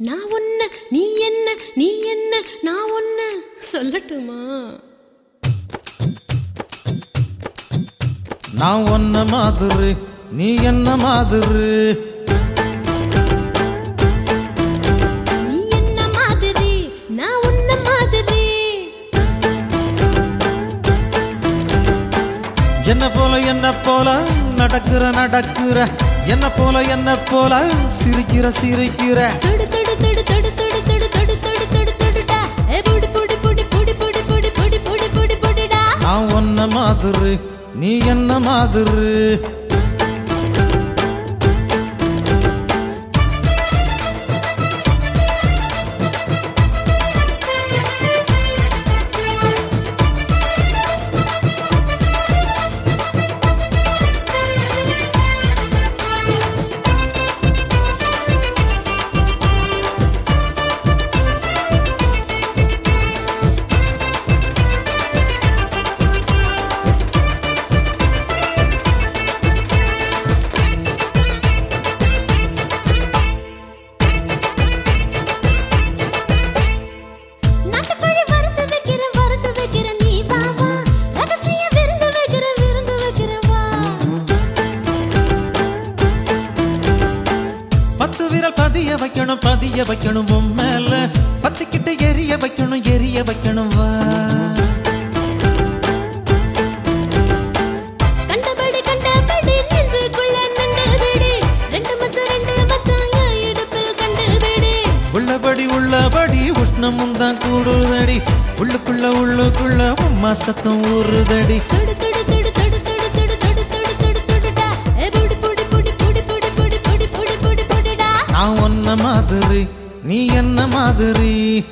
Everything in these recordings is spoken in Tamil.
நான் ஒன்ன நீ என்ன நீ என்ன நான் ஒன்ன சொல்லட்டுமா நான் ஒன்ன மாதிரி நீ என்ன மாதிரி நீ என்ன மாதிரி நான் உன்ன மாதிரி என்ன போல என்ன போல நடக்கிற நடக்கிற என்ன போல என்ன போல சிரிக்கிற சிரிக்கிற தொடு தொடு தொடு தொடு தொடு தொடு தொடு தொடு தொடு தொடுடா ஏ புடி புடி புடி புடி புடி புடி புடி புடி புடி புடிடா நான் ஒன்ன மாதிரி நீ என்ன மாதிரி நாட்டுக்கோழி வறுத்து வைக்கிற வறுத்து வைக்கிற நீ வா வா ரகசிய விருந்து வைக்கிற விருந்து வைக்கிற வா பத்து விரல் பதிய வைக்கணும் பதிய வைக்கணும் உன் மேல பத்துக்கிட்ட எரிய வைக்கணும் எரிய வைக்கணும் வா கண்டபடி கண்டபடி நெஞ்சுக்குள்ள நண்டு விடு ரெண்டு மச்சம் ரெண்டு மச்சம் என் இடுப்பில் கண்டு விடு உள்ளபடி உள்ளபடி உஷ்ணமும் தான் கூடுதடி உள்ளுக்குள்ள உள்ளுக்குள்ள உம்மா சத்தம் ஊறுதடி தொடு தொடு தொடு தொடு தொடு தொடு தொடு தொடு தொடு தொடுடா ஏ புடி புடி புடி புடி புடி புடி புடி புடி புடி புடிடா நான் ஒன்ன மாதிரி நீ என்ன மாதிரி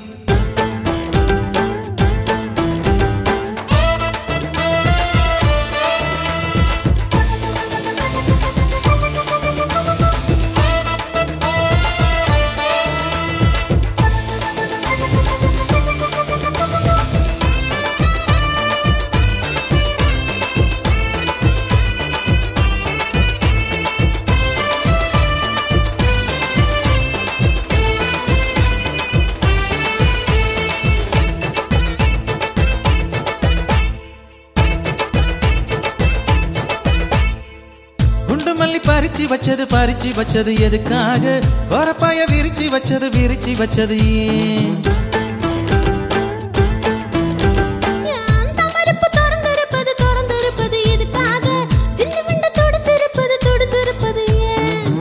குண்டு மல்லி பறிச்சு வச்சது பறிச்சு வச்சது எதுக்காக வரப்பாய விரிச்சு வச்சது விரிச்சு வச்சது ஏன் என் தமருப்பு திறந்திருப்பது திறந்திருப்பது எதுக்காக ஜில்லு விண்டு துடிச்சிருப்பது துடிச்சிருப்பது ஏன்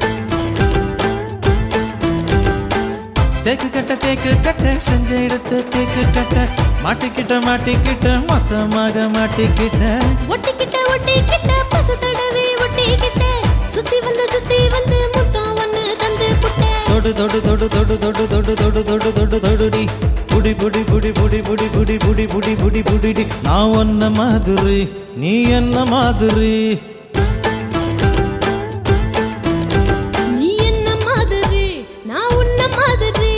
தேக்கு கட்ட தேக்கு கட்ட செஞ்ச எடுத்த தேக்கு கட்ட மாட்டிக்கிட்ட மாட்டிக்கிட்ட மொத்தமாக மாட்டிக்கிட்ட ஒட்டிக்கிட்ட ஒட்டிக்கிட்ட பசு தடவி ஒட்டிக்கிட்ட சுத்தி வந்து சுத்தி வந்து முத்தம் ஒண்ணு தந்து புட்டேன் தொடு தொடு தொடு தொடு தொடு தொடு தொடு தொடு தொடு தொடுடி புடி புடி புடி புடி புடி புடி புடி புடி புடி புடிடி நான் ஒன்ன மாதிரி நீ என்ன மாதிரி நீ என்ன மாதிரி நான் உன்ன மாதிரி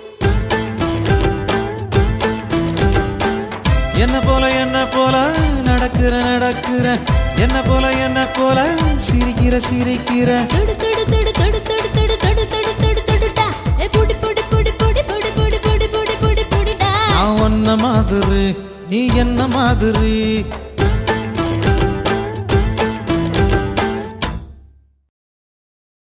என்ன போல என்ன போல நடக்கிற நடக்கிற என்ன போல என்ன போல சிரிக்கிற சிரிக்கிற தொடு தொடு தொடு தொடு தொடு தொடு தொடு தொடு தொடு தொடுடா ஏ புடி புடி புடி புடி புடி புடி புடி புடி புடி புடிடா நான் ஒன்ன மாதிரி நீ என்ன மாதிரி